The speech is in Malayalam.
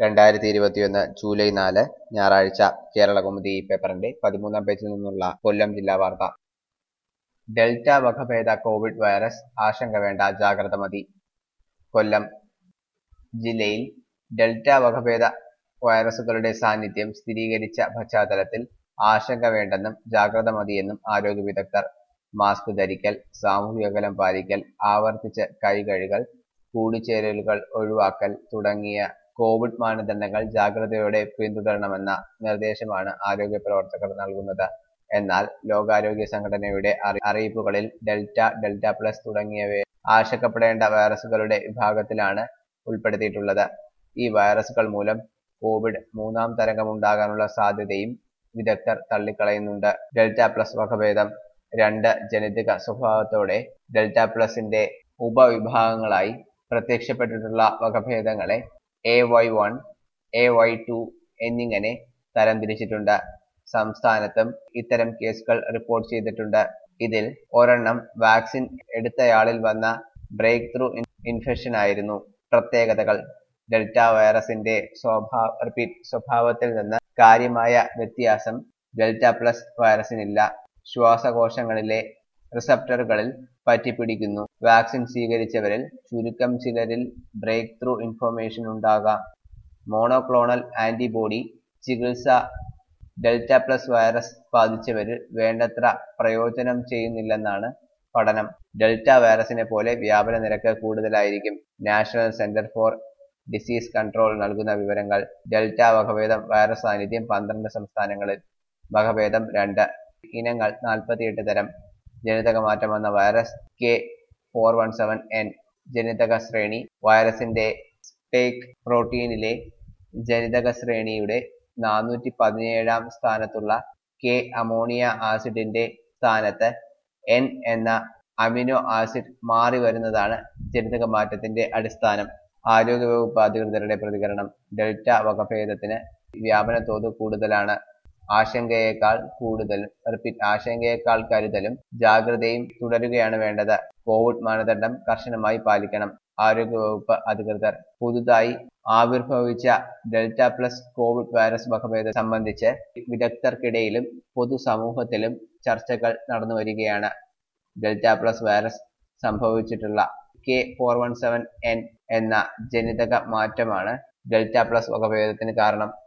രണ്ടായിരത്തി ഇരുപത്തിയൊന്ന് ജൂലൈ നാല് ഞായറാഴ്ച കേരളകൗമുദി പേപ്പറിന്റെ പതിമൂന്നാം പേജിൽ നിന്നുള്ള കൊല്ലം ജില്ലാ വാർത്ത ഡെൽറ്റ വകഭേദ കോവിഡ് വൈറസ് ആശങ്ക വേണ്ട ജാഗ്രത മതി കൊല്ലം ജില്ലയിൽ ഡെൽറ്റ വകഭേദ വൈറസുകളുടെ സാന്നിധ്യം സ്ഥിരീകരിച്ച പശ്ചാത്തലത്തിൽ ആശങ്ക വേണ്ടെന്നും ജാഗ്രത മതിയെന്നും ആരോഗ്യ വിദഗ്ധർ മാസ്ക് ധരിക്കൽ സാമൂഹിക അകലം പാലിക്കൽ ആവർത്തിച്ച് കൈ കഴുകൽ കൂടിച്ചേരലുകൾ ഒഴിവാക്കൽ തുടങ്ങിയ കോവിഡ് മാനദണ്ഡങ്ങൾ ജാഗ്രതയോടെ പിന്തുടരണമെന്ന നിർദ്ദേശമാണ് ആരോഗ്യ പ്രവർത്തകർ നൽകുന്നത് എന്നാൽ ലോകാരോഗ്യ സംഘടനയുടെ അറി- അറിയിപ്പുകളിൽ ഡെൽറ്റ ഡെൽറ്റ പ്ലസ് തുടങ്ങിയവയെ ആശങ്കപ്പെടേണ്ട വൈറസുകളുടെ വിഭാഗത്തിലാണ് ഉൾപ്പെടുത്തിയിട്ടുള്ളത് ഈ വൈറസുകൾ മൂലം കോവിഡ് മൂന്നാം തരംഗമുണ്ടാകാനുള്ള സാധ്യതയും വിദഗ്ധർ തള്ളിക്കളയുന്നുണ്ട് ഡെൽറ്റ പ്ലസ് വകഭേദം രണ്ട് ജനിതക സ്വഭാവത്തോടെ ഡെൽറ്റ പ്ലസിന്റെ ഉപവിഭാഗങ്ങളായി പ്രത്യക്ഷപ്പെട്ടിട്ടുള്ള വകഭേദങ്ങളെ A Y one A Y two എന്നിങ്ങനെ തരംതിരിച്ചിട്ടുണ്ട് സംസ്ഥാനത്തും ഇത്തരം കേസുകൾ റിപ്പോർട്ട് ചെയ്തിട്ടുണ്ട് ഇതിൽ ഒരെണ്ണം വാക്സിൻ എടുത്തയാളിൽ വന്ന ബ്രേക്ക് ത്രൂ ഇൻഫെക്ഷൻ ആയിരുന്നു പ്രത്യേകതകൾ ഡെൽറ്റ വൈറസിന്റെ സ്വഭാവ റിപ്പീറ്റ് സ്വഭാവത്തിൽ നിന്ന് കാര്യമായ വ്യത്യാസം ഡെൽറ്റ പ്ലസ് വൈറസിനില്ല ശ്വാസകോശങ്ങളിലെ റിസപ്റ്ററുകളിൽ പറ്റിപ്പിടിക്കുന്നു വാക്സിൻ സ്വീകരിച്ചവരിൽ ചുരുക്കം ചിലരിൽ ബ്രേക്ക് ത്രൂ ഇൻഫോർമേഷൻ ഉണ്ടാകാം മോണോക്ലോണൽ ആന്റിബോഡി ചികിത്സ ഡെൽറ്റ പ്ലസ് വൈറസ് ബാധിച്ചവരിൽ വേണ്ടത്ര പ്രയോജനം ചെയ്യുന്നില്ലെന്നാണ് പഠനം ഡെൽറ്റ വൈറസിനെ പോലെ വ്യാപന നിരക്ക് കൂടുതലായിരിക്കും national centre for disease control നൽകുന്ന വിവരങ്ങൾ ഡെൽറ്റ വകഭേദം വൈറസ് സാന്നിധ്യം പന്ത്രണ്ട് സംസ്ഥാനങ്ങളിൽ വകഭേദം രണ്ട് ഇനങ്ങൾ നാൽപ്പത്തിയെട്ട് തരം ജനിതക മാറ്റം വന്ന virus K four one seven N ജനിതക ശ്രേണി വൈറസിന്റെ സ്പേക്ക് പ്രോട്ടീനിലെ ജനിതക ശ്രേണിയുടെ നാനൂറ്റി പതിനേഴാം സ്ഥാനത്തുള്ള കെ അമോണിയ ആസിഡിന്റെ സ്ഥാനത്ത് എൻ എന്ന അമിനോ ആസിഡ് മാറി വരുന്നതാണ് ജനിതക മാറ്റത്തിന്റെ അടിസ്ഥാനം ആരോഗ്യവകുപ്പ് അധികൃതരുടെ പ്രതികരണം ഡെൽറ്റ വകഭേദത്തിന് വ്യാപന തോത് കൂടുതലാണ് ആശങ്കയേക്കാൾ കൂടുതലും റിപ്പീറ്റ് ആശങ്കയേക്കാൾ കരുതലും ജാഗ്രതയും തുടരുകയാണ് വേണ്ടത് കോവിഡ് മാനദണ്ഡം കർശനമായി പാലിക്കണം ആരോഗ്യവകുപ്പ് അധികൃതർ പുതുതായി ആവിർഭവിച്ച ഡെൽറ്റ പ്ലസ് കോവിഡ് വൈറസ് വകഭേദം സംബന്ധിച്ച് വിദഗ്ധർക്കിടയിലും പൊതുസമൂഹത്തിലും ചർച്ചകൾ നടന്നു വരികയാണ് ഡെൽറ്റ പ്ലസ് വൈറസ് സംഭവിച്ചിട്ടുള്ള K four one seven N എന്ന ജനിതക മാറ്റമാണ് ഡെൽറ്റ പ്ലസ് വകഭേദത്തിന് കാരണം